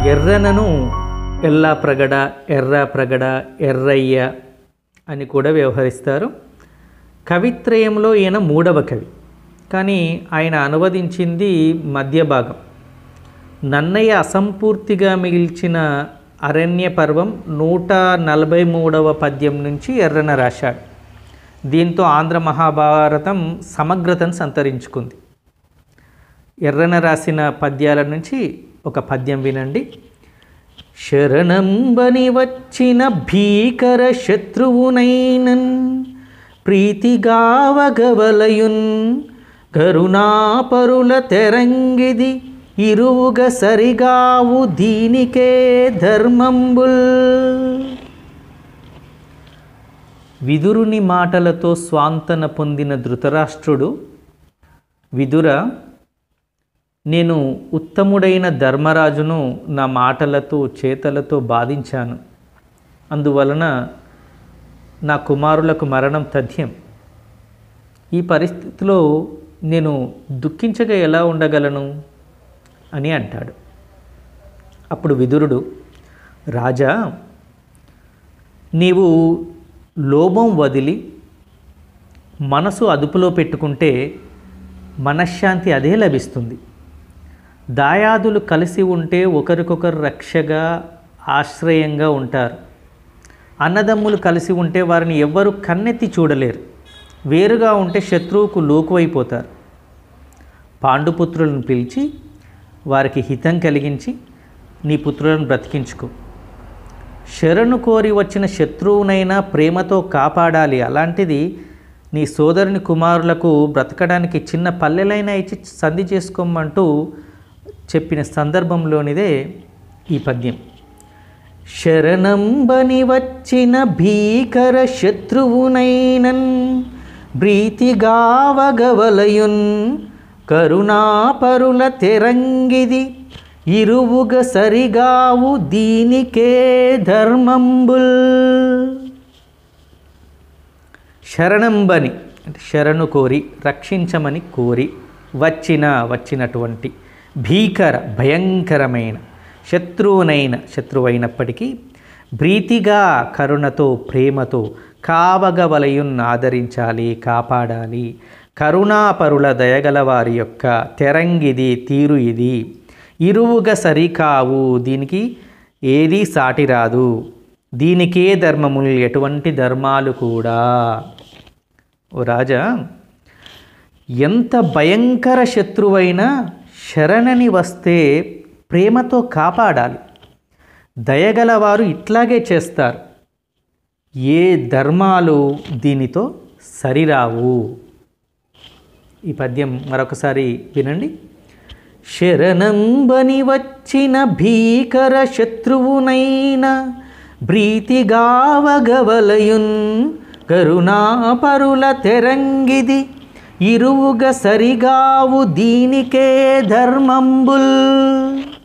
ఎర్రనను ఎల్లా ప్రగడ ఎర్ర ప్రగడ ఎర్రయ్య అని కూడా వ్యవహరిస్తారు కవిత్రయంలో ఈయన మూడవ కవి కానీ ఆయన అనువదించింది మధ్య భాగం నన్నయ్య అసంపూర్తిగా మిగిల్చిన అరణ్య పర్వం నూట నలభై మూడవ పద్యం నుంచి ఎర్రన రాశాడు దీంతో ఆంధ్ర మహాభారతం సమగ్రతను సంతరించుకుంది ఎర్రన రాసిన పద్యాల నుంచి ఒక పద్యం వినండి శరణంబని వచ్చిన భీకర శత్రువునైనన్ ప్రీతిగావగవలయున్ కరుణాపరుల తెరంగిది ఇరువుగ సరిగావు దీనికే ధర్మంబుల్ విదురుని మాటలతో స్వాంతన పొందిన ధృతరాష్ట్రుడు విదుర నేను ఉత్తముడైన ధర్మరాజును నా మాటలతో చేతలతో బాధించాను అందువలన నా కుమారులకు మరణం తథ్యం ఈ పరిస్థితిలో నేను దుఃఖించగా ఎలా ఉండగలను అని అంటాడు అప్పుడు విదురుడు రాజా నీవు లోభం వదిలి మనసు అదుపులో పెట్టుకుంటే మనశ్శాంతి అదే లభిస్తుంది దాయాదులు కలిసి ఉంటే ఒకరికొకరు రక్షగా ఆశ్రయంగా ఉంటారు అన్నదమ్ములు కలిసి ఉంటే వారిని ఎవ్వరూ కన్నెత్తి చూడలేరు వేరుగా ఉంటే శత్రువుకు లోకువైపోతారు పాండుపుత్రులను పిలిచి వారికి హితం కలిగించి నీ పుత్రులను బ్రతికించుకో శరణు కోరి వచ్చిన శత్రువునైనా ప్రేమతో కాపాడాలి అలాంటిది నీ సోదరుని కుమారులకు బ్రతకడానికి చిన్న పల్లెలైనా ఇచ్చి సంధి చేసుకోమంటూ చెప్పిన సందర్భంలోనిదే ఈ పద్యం శరణంబని వచ్చిన భీకర శత్రువునైనన్ ప్రీతిగావగవలయున్ కరుణాపరుల తెరంగిది ఇరువుగ సరిగావు దీనికే ధర్మంబుల్ శరణంబని అంటే శరణు కోరి రక్షించమని కోరి వచ్చిన వచ్చినటువంటి భీకర భయంకరమైన శత్రువునైన శత్రువైనప్పటికీ ప్రీతిగా కరుణతో ప్రేమతో కావగవలయున్ ఆదరించాలి కాపాడాలి కరుణాపరుల దయగల వారి యొక్క తెరంగిది తీరు ఇది ఇరువుగా సరికావు దీనికి ఏదీ సాటి రాదు దీనికే ధర్మములు ఎటువంటి ధర్మాలు కూడా ఓ రాజా ఎంత భయంకర శత్రువైనా శరణని వస్తే ప్రేమతో కాపాడాలి దయగలవారు ఇట్లాగే చేస్తారు ఏ ధర్మాలు దీనితో సరిరావు ఈ పద్యం మరొకసారి వినండి శరణంబని వచ్చిన భీకర శత్రువునైన ప్రీతిగావగవలయున్ కరుణాపరుల తెరంగిది ఇరువుగ సరిగావు దీనికే ధర్మంబుల్